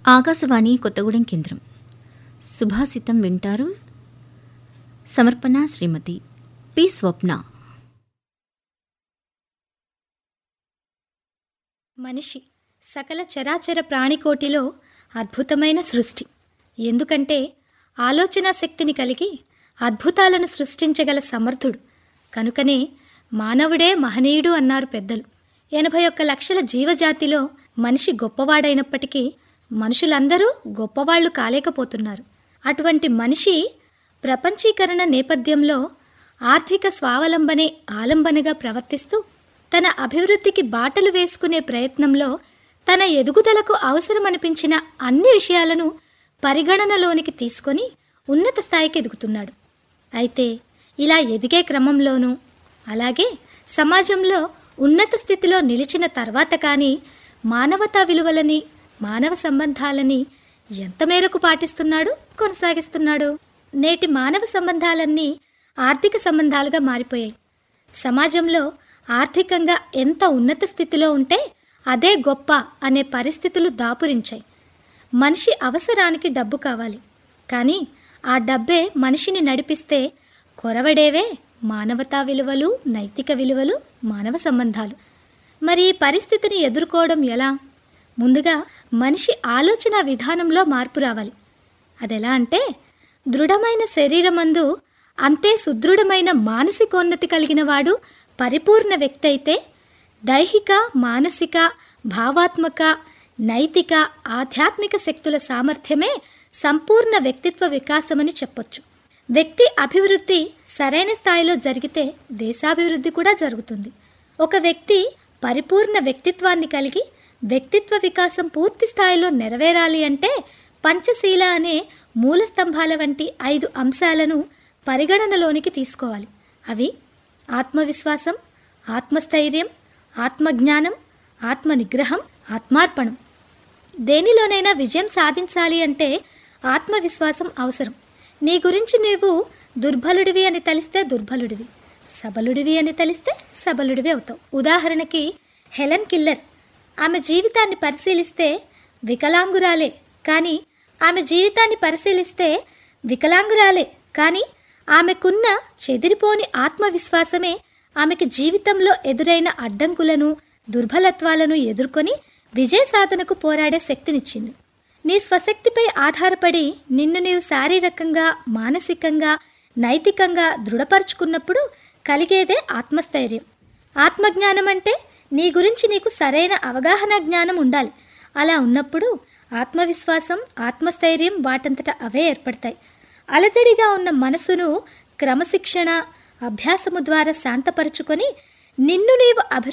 ఆకాశవాణి కొత్తగూడెం కేంద్రం సుభాషితం వింటారు సమర్పణ శ్రీమతి పి స్వప్న మనిషి సకల చరాచర ప్రాణికోటిలో అద్భుతమైన సృష్టి ఎందుకంటే ఆలోచనా శక్తిని కలిగి అద్భుతాలను సృష్టించగల సమర్థుడు కనుకనే మానవుడే మహనీయుడు అన్నారు పెద్దలు ఎనభై ఒక్క లక్షల జీవజాతిలో మనిషి గొప్పవాడైనప్పటికీ మనుషులందరూ గొప్పవాళ్లు కాలేకపోతున్నారు అటువంటి మనిషి ప్రపంచీకరణ నేపథ్యంలో ఆర్థిక స్వావలంబనే ఆలంబనగా ప్రవర్తిస్తూ తన అభివృద్ధికి బాటలు వేసుకునే ప్రయత్నంలో తన ఎదుగుదలకు అవసరమనిపించిన అన్ని విషయాలను పరిగణనలోనికి తీసుకొని ఉన్నత స్థాయికి ఎదుగుతున్నాడు అయితే ఇలా ఎదిగే క్రమంలోనూ అలాగే సమాజంలో ఉన్నత స్థితిలో నిలిచిన తర్వాత కానీ మానవతా విలువలని మానవ సంబంధాలని ఎంత మేరకు పాటిస్తున్నాడు కొనసాగిస్తున్నాడు నేటి మానవ సంబంధాలన్నీ ఆర్థిక సంబంధాలుగా మారిపోయాయి సమాజంలో ఆర్థికంగా ఎంత ఉన్నత స్థితిలో ఉంటే అదే గొప్ప అనే పరిస్థితులు దాపురించాయి మనిషి అవసరానికి డబ్బు కావాలి కానీ ఆ డబ్బే మనిషిని నడిపిస్తే కొరవడేవే మానవతా విలువలు నైతిక విలువలు మానవ సంబంధాలు మరి ఈ పరిస్థితిని ఎదుర్కోవడం ఎలా ముందుగా మనిషి ఆలోచన విధానంలో మార్పు రావాలి అదెలా అంటే దృఢమైన శరీరమందు అంతే సుదృఢమైన మానసికోన్నతి కలిగిన వాడు పరిపూర్ణ వ్యక్తి అయితే దైహిక మానసిక భావాత్మక నైతిక ఆధ్యాత్మిక శక్తుల సామర్థ్యమే సంపూర్ణ వ్యక్తిత్వ వికాసమని చెప్పొచ్చు వ్యక్తి అభివృద్ధి సరైన స్థాయిలో జరిగితే దేశాభివృద్ధి కూడా జరుగుతుంది ఒక వ్యక్తి పరిపూర్ణ వ్యక్తిత్వాన్ని కలిగి వ్యక్తిత్వ వికాసం పూర్తి స్థాయిలో నెరవేరాలి అంటే పంచశీల అనే మూల స్తంభాల వంటి ఐదు అంశాలను పరిగణనలోనికి తీసుకోవాలి అవి ఆత్మవిశ్వాసం ఆత్మస్థైర్యం ఆత్మజ్ఞానం ఆత్మ నిగ్రహం ఆత్మార్పణం దేనిలోనైనా విజయం సాధించాలి అంటే ఆత్మవిశ్వాసం అవసరం నీ గురించి నీవు దుర్బలుడివి అని తలిస్తే దుర్బలుడివి సబలుడివి అని తలిస్తే సబలుడివి అవుతావు ఉదాహరణకి హెలెన్ కిల్లర్ ఆమె జీవితాన్ని పరిశీలిస్తే వికలాంగురాలే కానీ ఆమె జీవితాన్ని పరిశీలిస్తే వికలాంగురాలే కానీ ఆమెకున్న చెదిరిపోని ఆత్మవిశ్వాసమే ఆమెకి జీవితంలో ఎదురైన అడ్డంకులను దుర్బలత్వాలను ఎదుర్కొని విజయ సాధనకు పోరాడే శక్తినిచ్చింది నీ స్వశక్తిపై ఆధారపడి నిన్ను నీవు శారీరకంగా మానసికంగా నైతికంగా దృఢపరుచుకున్నప్పుడు కలిగేదే ఆత్మస్థైర్యం ఆత్మజ్ఞానం అంటే నీ గురించి నీకు సరైన అవగాహన జ్ఞానం ఉండాలి అలా ఉన్నప్పుడు ఆత్మవిశ్వాసం ఆత్మస్థైర్యం వాటంతట అవే ఏర్పడతాయి అలజడిగా ఉన్న మనసును క్రమశిక్షణ అభ్యాసము ద్వారా శాంతపరుచుకొని నిన్ను నీవు అభివృద్ధి